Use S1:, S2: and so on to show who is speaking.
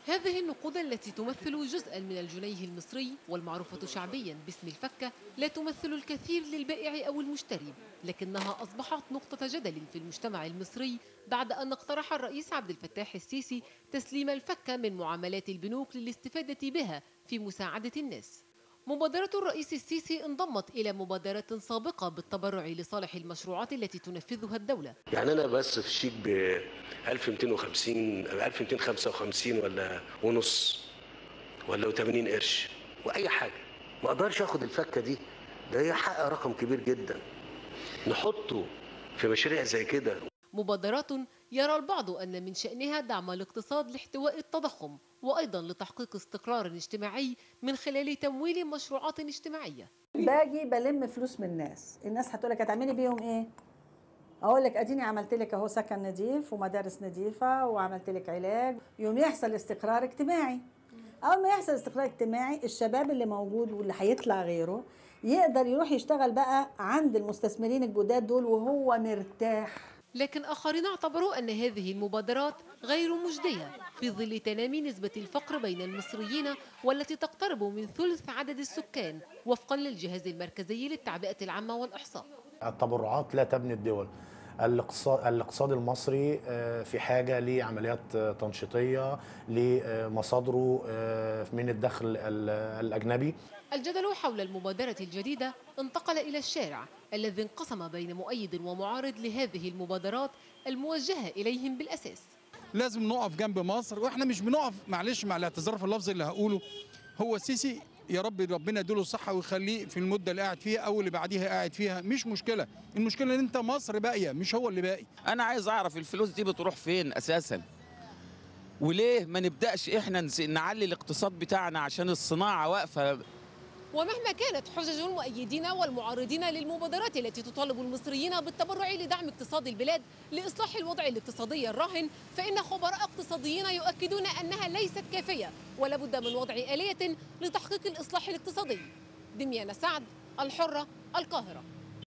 S1: هذه النقود التي تمثل جزءا من الجنيه المصري والمعروفة شعبيا باسم الفكة لا تمثل الكثير للبائع أو المشتري لكنها أصبحت نقطة جدل في المجتمع المصري بعد أن اقترح الرئيس عبد الفتاح السيسي تسليم الفكة من معاملات البنوك للاستفادة بها في مساعدة الناس مبادرة الرئيس السيسي انضمت إلى مبادرة سابقة بالتبرع لصالح المشروعات التي تنفذها الدولة
S2: يعني انا بس في الشيك ب 1250 1255 ولا ونص ولا 80 قرش واي حاجه ما اقدرش اخد الفكه دي ده هي حق رقم كبير جدا نحطه في مشاريع زي كده
S1: مبادرات يرى البعض أن من شأنها دعم الاقتصاد لاحتواء التضخم وأيضا لتحقيق استقرار اجتماعي من خلال تمويل مشروعات اجتماعية
S3: باجي بلم فلوس من الناس الناس هتقول لك هتعملي بيهم ايه اقول لك اديني عملت لك اهو سكن نظيف ومدارس نظيفه وعملت لك علاج يوم يحصل استقرار اجتماعي اول ما يحصل استقرار اجتماعي الشباب اللي موجود واللي هيطلع غيره يقدر يروح يشتغل بقى عند المستثمرين الجداد دول وهو مرتاح
S1: لكن آخرين اعتبروا أن هذه المبادرات غير مجدية في ظل تنامي نسبة الفقر بين المصريين والتي تقترب من ثلث عدد السكان وفقا للجهاز المركزي للتعبئة العامة والإحصاء
S4: التبرعات لا تبني الدول الاقتصاد الاقتصاد المصري آه، في حاجه لعمليات آه، تنشيطيه لمصادره آه، من الدخل ال- الاجنبي
S1: الجدل حول المبادرة الجديدة انتقل إلى الشارع الذي انقسم بين مؤيد ومعارض لهذه المبادرات الموجهة إليهم بالأساس
S5: لازم نقف جنب مصر واحنا مش بنقف معلش مع الاعتذار في اللفظ اللي هقوله هو السيسي يا رب ربنا يديله الصحه ويخليه في المده اللي قاعد فيها او اللي بعديها قاعد فيها مش مشكله المشكله ان انت مصر باقيه مش هو اللي باقي
S6: انا عايز اعرف الفلوس دي بتروح فين اساسا وليه ما نبداش احنا نس- نعلي الاقتصاد بتاعنا عشان الصناعه واقفه
S1: ومهما كانت حجج المؤيدين والمعارضين للمبادرات التي تطالب المصريين بالتبرع لدعم اقتصاد البلاد لإصلاح الوضع الاقتصادي الراهن فإن خبراء اقتصاديين يؤكدون أنها ليست كافية ولا بد من وضع آلية لتحقيق الإصلاح الاقتصادي دميانة سعد الحرة القاهرة